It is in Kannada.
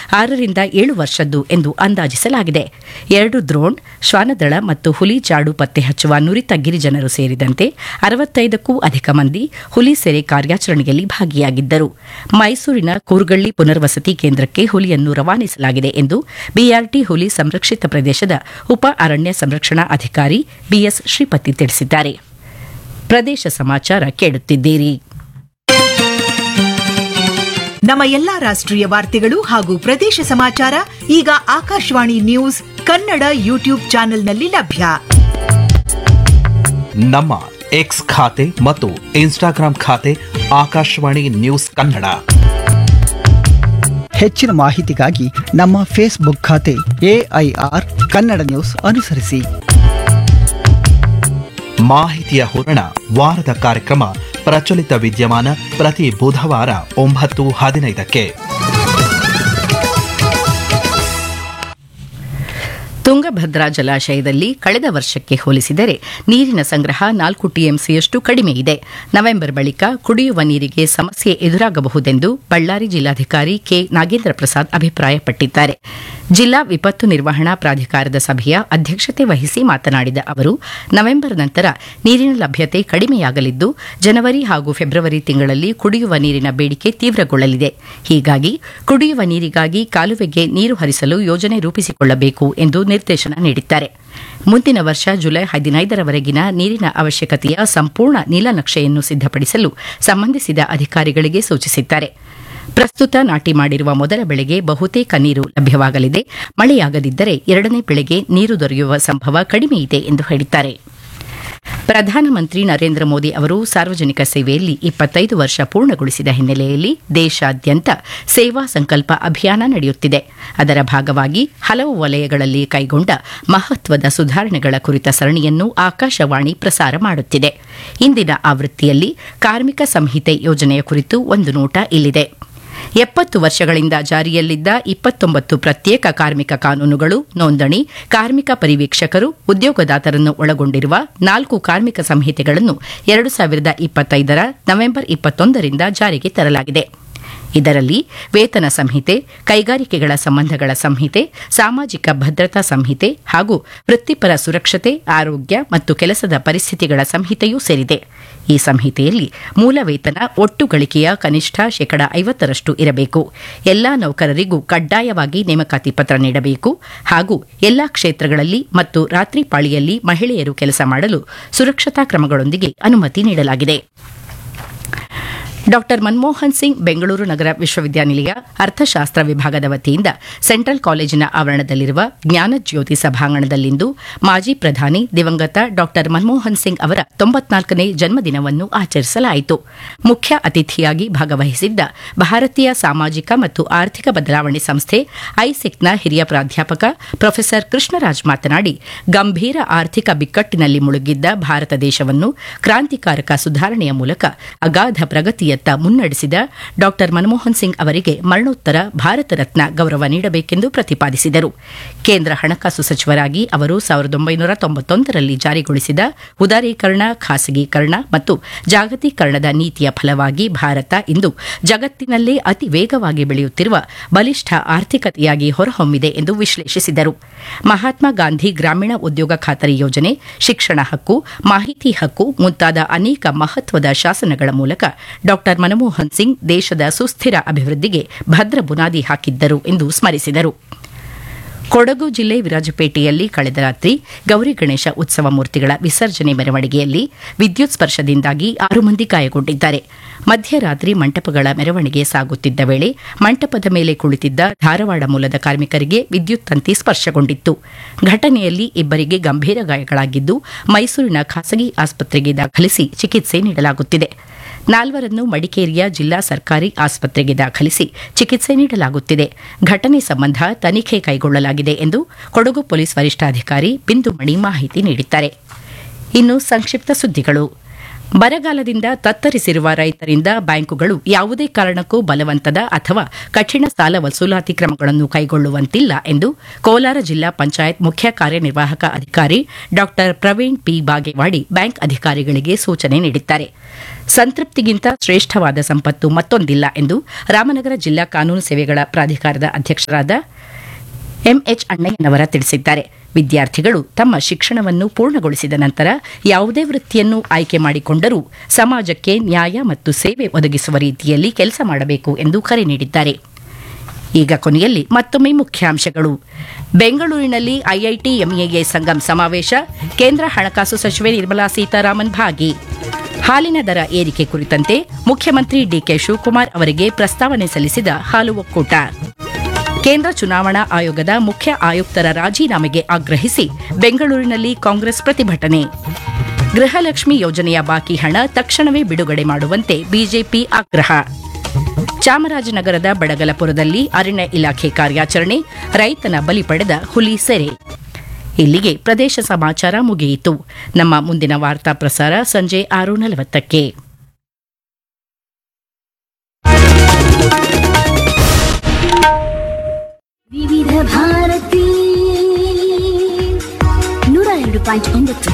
ಆರರಿಂದ ಏಳು ವರ್ಷದ್ದು ಎಂದು ಅಂದಾಜಿಸಲಾಗಿದೆ ಎರಡು ದ್ರೋಣ್ ಶ್ವಾನದಳ ಮತ್ತು ಹುಲಿ ಜಾಡು ಪತ್ತೆ ಹಚ್ಚುವ ನುರಿತ ಗಿರಿಜನರು ಸೇರಿದಂತೆ ಅರವತ್ತೈದಕ್ಕೂ ಅಧಿಕ ಮಂದಿ ಹುಲಿ ಸೆರೆ ಕಾರ್ಯಾಚರಣೆಯಲ್ಲಿ ಭಾಗಿಯಾಗಿದ್ದರು ಮೈಸೂರಿನ ಕೂರ್ಗಳ್ಳಿ ಪುನರ್ವಸತಿ ಕೇಂದ್ರಕ್ಕೆ ಹುಲಿಯನ್ನು ರವಾನಿಸಲಾಗಿದೆ ಎಂದು ಬಿಆರ್ಟಿ ಹುಲಿ ಸಂರಕ್ಷಿತ ಪ್ರದೇಶದ ಉಪ ಅರಣ್ಯ ಸಂರಕ್ಷಣಾ ಅಧಿಕಾರಿ ಬಿಎಸ್ ಶ್ರೀಪತಿ ತಿಳಿಸಿದ್ದಾರೆ ಪ್ರದೇಶ ಸಮಾಚಾರ ಕೇಳುತ್ತಿದ್ದೀರಿ ನಮ್ಮ ಎಲ್ಲಾ ರಾಷ್ಟ್ರೀಯ ವಾರ್ತೆಗಳು ಹಾಗೂ ಪ್ರದೇಶ ಸಮಾಚಾರ ಈಗ ಆಕಾಶವಾಣಿ ನ್ಯೂಸ್ ಕನ್ನಡ ಯೂಟ್ಯೂಬ್ ಚಾನೆಲ್ನಲ್ಲಿ ಲಭ್ಯ ನಮ್ಮ ಎಕ್ಸ್ ಖಾತೆ ಮತ್ತು ಇನ್ಸ್ಟಾಗ್ರಾಂ ಖಾತೆ ಆಕಾಶವಾಣಿ ನ್ಯೂಸ್ ಕನ್ನಡ ಹೆಚ್ಚಿನ ಮಾಹಿತಿಗಾಗಿ ನಮ್ಮ ಫೇಸ್ಬುಕ್ ಖಾತೆ ಎಐಆರ್ ಕನ್ನಡ ನ್ಯೂಸ್ ಅನುಸರಿಸಿ ಮಾಹಿತಿಯ ಹೂರಣ ವಾರದ ಕಾರ್ಯಕ್ರಮ ಪ್ರಚಲಿತ ವಿದ್ಯಮಾನ ಪ್ರತಿ ಬುಧವಾರ ಒಂಬತ್ತು ಹದಿನೈದಕ್ಕೆ ತುಂಗಭದ್ರಾ ಜಲಾಶಯದಲ್ಲಿ ಕಳೆದ ವರ್ಷಕ್ಕೆ ಹೋಲಿಸಿದರೆ ನೀರಿನ ಸಂಗ್ರಹ ನಾಲ್ಕು ಟಿಎಂಸಿಯಷ್ಟು ಕಡಿಮೆ ಇದೆ ನವೆಂಬರ್ ಬಳಿಕ ಕುಡಿಯುವ ನೀರಿಗೆ ಸಮಸ್ಯೆ ಎದುರಾಗಬಹುದೆಂದು ಬಳ್ಳಾರಿ ಜಿಲ್ಲಾಧಿಕಾರಿ ಕೆ ನಾಗೇಂದ್ರ ಪ್ರಸಾದ್ ಅಭಿಪ್ರಾಯಪಟ್ಟಿದ್ದಾರೆ ಜಿಲ್ಲಾ ವಿಪತ್ತು ನಿರ್ವಹಣಾ ಪ್ರಾಧಿಕಾರದ ಸಭೆಯ ಅಧ್ಯಕ್ಷತೆ ವಹಿಸಿ ಮಾತನಾಡಿದ ಅವರು ನವೆಂಬರ್ ನಂತರ ನೀರಿನ ಲಭ್ಯತೆ ಕಡಿಮೆಯಾಗಲಿದ್ದು ಜನವರಿ ಹಾಗೂ ಫೆಬ್ರವರಿ ತಿಂಗಳಲ್ಲಿ ಕುಡಿಯುವ ನೀರಿನ ಬೇಡಿಕೆ ತೀವ್ರಗೊಳ್ಳಲಿದೆ ಹೀಗಾಗಿ ಕುಡಿಯುವ ನೀರಿಗಾಗಿ ಕಾಲುವೆಗೆ ನೀರು ಹರಿಸಲು ಯೋಜನೆ ರೂಪಿಸಿಕೊಳ್ಳಬೇಕು ಎಂದು ನಿರ್ದೇಶನ ನೀಡಿದ್ದಾರೆ ಮುಂದಿನ ವರ್ಷ ಜುಲೈ ಹದಿನೈದರವರೆಗಿನ ನೀರಿನ ಅವಶ್ಯಕತೆಯ ಸಂಪೂರ್ಣ ನೀಲನಕ್ಷೆಯನ್ನು ಸಿದ್ಧಪಡಿಸಲು ಸಂಬಂಧಿಸಿದ ಅಧಿಕಾರಿಗಳಿಗೆ ಸೂಚಿಸಿದ್ದಾರೆ ಪ್ರಸ್ತುತ ನಾಟಿ ಮಾಡಿರುವ ಮೊದಲ ಬೆಳೆಗೆ ಬಹುತೇಕ ನೀರು ಲಭ್ಯವಾಗಲಿದೆ ಮಳೆಯಾಗದಿದ್ದರೆ ಎರಡನೇ ಬೆಳೆಗೆ ನೀರು ದೊರೆಯುವ ಸಂಭವ ಕಡಿಮೆ ಇದೆ ಎಂದು ಹೇಳಿದ್ದಾರೆ ಪ್ರಧಾನಮಂತ್ರಿ ನರೇಂದ್ರ ಮೋದಿ ಅವರು ಸಾರ್ವಜನಿಕ ಸೇವೆಯಲ್ಲಿ ಇಪ್ಪತ್ತೈದು ವರ್ಷ ಪೂರ್ಣಗೊಳಿಸಿದ ಹಿನ್ನೆಲೆಯಲ್ಲಿ ದೇಶಾದ್ಯಂತ ಸೇವಾ ಸಂಕಲ್ಪ ಅಭಿಯಾನ ನಡೆಯುತ್ತಿದೆ ಅದರ ಭಾಗವಾಗಿ ಹಲವು ವಲಯಗಳಲ್ಲಿ ಕೈಗೊಂಡ ಮಹತ್ವದ ಸುಧಾರಣೆಗಳ ಕುರಿತ ಸರಣಿಯನ್ನು ಆಕಾಶವಾಣಿ ಪ್ರಸಾರ ಮಾಡುತ್ತಿದೆ ಇಂದಿನ ಆವೃತ್ತಿಯಲ್ಲಿ ಕಾರ್ಮಿಕ ಸಂಹಿತೆ ಯೋಜನೆಯ ಕುರಿತು ಒಂದು ನೋಟ ಇಲ್ಲಿದೆ ಎಪ್ಪತ್ತು ವರ್ಷಗಳಿಂದ ಜಾರಿಯಲ್ಲಿದ್ದ ಇಪ್ಪತ್ತೊಂಬತ್ತು ಪ್ರತ್ಯೇಕ ಕಾರ್ಮಿಕ ಕಾನೂನುಗಳು ನೋಂದಣಿ ಕಾರ್ಮಿಕ ಪರಿವೀಕ್ಷಕರು ಉದ್ಯೋಗದಾತರನ್ನು ಒಳಗೊಂಡಿರುವ ನಾಲ್ಕು ಕಾರ್ಮಿಕ ಸಂಹಿತೆಗಳನ್ನು ಎರಡು ಸಾವಿರದ ಇಪ್ಪತ್ತೈದರ ನವೆಂಬರ್ ಇಪ್ಪತ್ತೊಂದರಿಂದ ಜಾರಿಗೆ ತರಲಾಗಿದೆ ಇದರಲ್ಲಿ ವೇತನ ಸಂಹಿತೆ ಕೈಗಾರಿಕೆಗಳ ಸಂಬಂಧಗಳ ಸಂಹಿತೆ ಸಾಮಾಜಿಕ ಭದ್ರತಾ ಸಂಹಿತೆ ಹಾಗೂ ವೃತ್ತಿಪರ ಸುರಕ್ಷತೆ ಆರೋಗ್ಯ ಮತ್ತು ಕೆಲಸದ ಪರಿಸ್ಥಿತಿಗಳ ಸಂಹಿತೆಯೂ ಸೇರಿದೆ ಈ ಸಂಹಿತೆಯಲ್ಲಿ ಮೂಲ ವೇತನ ಒಟ್ಟು ಗಳಿಕೆಯ ಕನಿಷ್ಠ ಶೇಕಡ ಐವತ್ತರಷ್ಟು ಇರಬೇಕು ಎಲ್ಲಾ ನೌಕರರಿಗೂ ಕಡ್ಡಾಯವಾಗಿ ನೇಮಕಾತಿ ಪತ್ರ ನೀಡಬೇಕು ಹಾಗೂ ಎಲ್ಲಾ ಕ್ಷೇತ್ರಗಳಲ್ಲಿ ಮತ್ತು ರಾತ್ರಿ ಪಾಳಿಯಲ್ಲಿ ಮಹಿಳೆಯರು ಕೆಲಸ ಮಾಡಲು ಸುರಕ್ಷತಾ ಕ್ರಮಗಳೊಂದಿಗೆ ಅನುಮತಿ ನೀಡಲಾಗಿದೆ ಡಾಕ್ಟರ್ ಮನಮೋಹನ್ ಸಿಂಗ್ ಬೆಂಗಳೂರು ನಗರ ವಿಶ್ವವಿದ್ಯಾನಿಲಯ ಅರ್ಥಶಾಸ್ತ್ರ ವಿಭಾಗದ ವತಿಯಿಂದ ಸೆಂಟ್ರಲ್ ಕಾಲೇಜಿನ ಆವರಣದಲ್ಲಿರುವ ಜ್ಞಾನಜ್ಯೋತಿ ಸಭಾಂಗಣದಲ್ಲಿಂದು ಮಾಜಿ ಪ್ರಧಾನಿ ದಿವಂಗತ ಡಾಕ್ಟರ್ ಮನಮೋಹನ್ ಸಿಂಗ್ ಅವರ ತೊಂಬತ್ನಾಲ್ಕನೇ ಜನ್ಮದಿನವನ್ನು ಆಚರಿಸಲಾಯಿತು ಮುಖ್ಯ ಅತಿಥಿಯಾಗಿ ಭಾಗವಹಿಸಿದ್ದ ಭಾರತೀಯ ಸಾಮಾಜಿಕ ಮತ್ತು ಆರ್ಥಿಕ ಬದಲಾವಣೆ ಸಂಸ್ಥೆ ಐಸೆಕ್ನ ಹಿರಿಯ ಪ್ರಾಧ್ಯಾಪಕ ಪ್ರೊಫೆಸರ್ ಕೃಷ್ಣರಾಜ್ ಮಾತನಾಡಿ ಗಂಭೀರ ಆರ್ಥಿಕ ಬಿಕ್ಕಟ್ಟಿನಲ್ಲಿ ಮುಳುಗಿದ್ದ ಭಾರತ ದೇಶವನ್ನು ಕ್ರಾಂತಿಕಾರಕ ಸುಧಾರಣೆಯ ಮೂಲಕ ಅಗಾಧ ಪ್ರಗತಿಯತ್ತ ಮುನ್ನಡೆಸಿದ ಡಾಕ್ಟರ್ ಮನಮೋಹನ್ ಸಿಂಗ್ ಅವರಿಗೆ ಮರಣೋತ್ತರ ಭಾರತ ರತ್ನ ಗೌರವ ನೀಡಬೇಕೆಂದು ಪ್ರತಿಪಾದಿಸಿದರು ಕೇಂದ್ರ ಹಣಕಾಸು ಸಚಿವರಾಗಿ ಅವರು ಸಾವಿರದ ಒಂಬೈನೂರ ತೊಂಬತ್ತೊಂದರಲ್ಲಿ ಜಾರಿಗೊಳಿಸಿದ ಉದಾರೀಕರಣ ಖಾಸಗೀಕರಣ ಮತ್ತು ಜಾಗತೀಕರಣದ ನೀತಿಯ ಫಲವಾಗಿ ಭಾರತ ಇಂದು ಜಗತ್ತಿನಲ್ಲೇ ಅತಿ ವೇಗವಾಗಿ ಬೆಳೆಯುತ್ತಿರುವ ಬಲಿಷ್ಠ ಆರ್ಥಿಕತೆಯಾಗಿ ಹೊರಹೊಮ್ಮಿದೆ ಎಂದು ವಿಶ್ಲೇಷಿಸಿದರು ಮಹಾತ್ಮ ಗಾಂಧಿ ಗ್ರಾಮೀಣ ಉದ್ಯೋಗ ಖಾತರಿ ಯೋಜನೆ ಶಿಕ್ಷಣ ಹಕ್ಕು ಮಾಹಿತಿ ಹಕ್ಕು ಮುಂತಾದ ಅನೇಕ ಮಹತ್ವದ ಶಾಸನಗಳ ಮೂಲಕ ಡಾಕ್ಟರ್ ಮನಮೋಹನ್ ಸಿಂಗ್ ದೇಶದ ಸುಸ್ಥಿರ ಅಭಿವೃದ್ಧಿಗೆ ಭದ್ರ ಬುನಾದಿ ಹಾಕಿದ್ದರು ಎಂದು ಸ್ಮರಿಸಿದರು ಕೊಡಗು ಜಿಲ್ಲೆ ವಿರಾಜಪೇಟೆಯಲ್ಲಿ ಕಳೆದ ರಾತ್ರಿ ಗೌರಿ ಗಣೇಶ ಉತ್ಸವ ಮೂರ್ತಿಗಳ ವಿಸರ್ಜನೆ ಮೆರವಣಿಗೆಯಲ್ಲಿ ವಿದ್ಯುತ್ ಸ್ಪರ್ಶದಿಂದಾಗಿ ಆರು ಮಂದಿ ಗಾಯಗೊಂಡಿದ್ದಾರೆ ಮಧ್ಯರಾತ್ರಿ ಮಂಟಪಗಳ ಮೆರವಣಿಗೆ ಸಾಗುತ್ತಿದ್ದ ವೇಳೆ ಮಂಟಪದ ಮೇಲೆ ಕುಳಿತಿದ್ದ ಧಾರವಾಡ ಮೂಲದ ಕಾರ್ಮಿಕರಿಗೆ ವಿದ್ಯುತ್ ತಂತಿ ಸ್ಪರ್ಶಗೊಂಡಿತ್ತು ಘಟನೆಯಲ್ಲಿ ಇಬ್ಬರಿಗೆ ಗಂಭೀರ ಗಾಯಗಳಾಗಿದ್ದು ಮೈಸೂರಿನ ಖಾಸಗಿ ಆಸ್ಪತ್ರೆಗೆ ದಾಖಲಿಸಿ ಚಿಕಿತ್ಸೆ ನೀಡಲಾಗುತ್ತಿದೆ ನಾಲ್ವರನ್ನು ಮಡಿಕೇರಿಯ ಜಿಲ್ಲಾ ಸರ್ಕಾರಿ ಆಸ್ಪತ್ರೆಗೆ ದಾಖಲಿಸಿ ಚಿಕಿತ್ಸೆ ನೀಡಲಾಗುತ್ತಿದೆ ಘಟನೆ ಸಂಬಂಧ ತನಿಖೆ ಕೈಗೊಳ್ಳಲಾಗಿದೆ ಎಂದು ಕೊಡಗು ಪೊಲೀಸ್ ವರಿಷ್ಠಾಧಿಕಾರಿ ಬಿಂದುಮಣಿ ಮಾಹಿತಿ ನೀಡಿದ್ದಾರೆ ಇನ್ನು ಸಂಕ್ಷಿಪ್ತ ಸುದ್ದಿಗಳು ಬರಗಾಲದಿಂದ ತತ್ತರಿಸಿರುವ ರೈತರಿಂದ ಬ್ಯಾಂಕುಗಳು ಯಾವುದೇ ಕಾರಣಕ್ಕೂ ಬಲವಂತದ ಅಥವಾ ಕಠಿಣ ಸಾಲ ವಸೂಲಾತಿ ಕ್ರಮಗಳನ್ನು ಕೈಗೊಳ್ಳುವಂತಿಲ್ಲ ಎಂದು ಕೋಲಾರ ಜಿಲ್ಲಾ ಪಂಚಾಯತ್ ಮುಖ್ಯ ಕಾರ್ಯನಿರ್ವಾಹಕ ಅಧಿಕಾರಿ ಡಾ ಪ್ರವೀಣ್ ಪಿ ಬಾಗೇವಾಡಿ ಬ್ಯಾಂಕ್ ಅಧಿಕಾರಿಗಳಿಗೆ ಸೂಚನೆ ನೀಡಿದ್ದಾರೆ ಸಂತೃಪ್ತಿಗಿಂತ ಶ್ರೇಷ್ಠವಾದ ಸಂಪತ್ತು ಮತ್ತೊಂದಿಲ್ಲ ಎಂದು ರಾಮನಗರ ಜಿಲ್ಲಾ ಕಾನೂನು ಸೇವೆಗಳ ಪ್ರಾಧಿಕಾರದ ಅಧ್ಯಕ್ಷರಾದ ಎಂಎಚ್ ಅಣ್ಣಯ್ಯನವರ ತಿಳಿಸಿದ್ದಾರೆ ವಿದ್ಯಾರ್ಥಿಗಳು ತಮ್ಮ ಶಿಕ್ಷಣವನ್ನು ಪೂರ್ಣಗೊಳಿಸಿದ ನಂತರ ಯಾವುದೇ ವೃತ್ತಿಯನ್ನು ಆಯ್ಕೆ ಮಾಡಿಕೊಂಡರೂ ಸಮಾಜಕ್ಕೆ ನ್ಯಾಯ ಮತ್ತು ಸೇವೆ ಒದಗಿಸುವ ರೀತಿಯಲ್ಲಿ ಕೆಲಸ ಮಾಡಬೇಕು ಎಂದು ಕರೆ ನೀಡಿದ್ದಾರೆ ಈಗ ಕೊನೆಯಲ್ಲಿ ಮತ್ತೊಮ್ಮೆ ಮುಖ್ಯಾಂಶಗಳು ಬೆಂಗಳೂರಿನಲ್ಲಿ ಐಐಟಿ ಎಂಎಎ ಸಂಗಮ್ ಸಮಾವೇಶ ಕೇಂದ್ರ ಹಣಕಾಸು ಸಚಿವೆ ನಿರ್ಮಲಾ ಸೀತಾರಾಮನ್ ಭಾಗಿ ಹಾಲಿನ ದರ ಏರಿಕೆ ಕುರಿತಂತೆ ಮುಖ್ಯಮಂತ್ರಿ ಡಿಕೆ ಶಿವಕುಮಾರ್ ಅವರಿಗೆ ಪ್ರಸ್ತಾವನೆ ಸಲ್ಲಿಸಿದ ಹಾಲು ಒಕ್ಕೂಟ ಕೇಂದ್ರ ಚುನಾವಣಾ ಆಯೋಗದ ಮುಖ್ಯ ಆಯುಕ್ತರ ರಾಜೀನಾಮೆಗೆ ಆಗ್ರಹಿಸಿ ಬೆಂಗಳೂರಿನಲ್ಲಿ ಕಾಂಗ್ರೆಸ್ ಪ್ರತಿಭಟನೆ ಗೃಹಲಕ್ಷ್ಮಿ ಯೋಜನೆಯ ಬಾಕಿ ಹಣ ತಕ್ಷಣವೇ ಬಿಡುಗಡೆ ಮಾಡುವಂತೆ ಬಿಜೆಪಿ ಆಗ್ರಹ ಚಾಮರಾಜನಗರದ ಬಡಗಲಪುರದಲ್ಲಿ ಅರಣ್ಯ ಇಲಾಖೆ ಕಾರ್ಯಾಚರಣೆ ರೈತನ ಬಲಿ ಪಡೆದ ಹುಲಿ ಸೆರೆ ಇಲ್ಲಿಗೆ ಪ್ರದೇಶ ಸಮಾಚಾರ ಮುಗಿಯಿತು ನಮ್ಮ ಮುಂದಿನ ವಾರ್ತಾ ಪ್ರಸಾರ ಸಂಜೆ ಆರು ನಲವತ್ತಕ್ಕೆ ವಿವಿಧ ಭಾರತಿ ನೂರ ಎರಡು ಪಾಯಿಂಟ್ ಒಂಬತ್ತು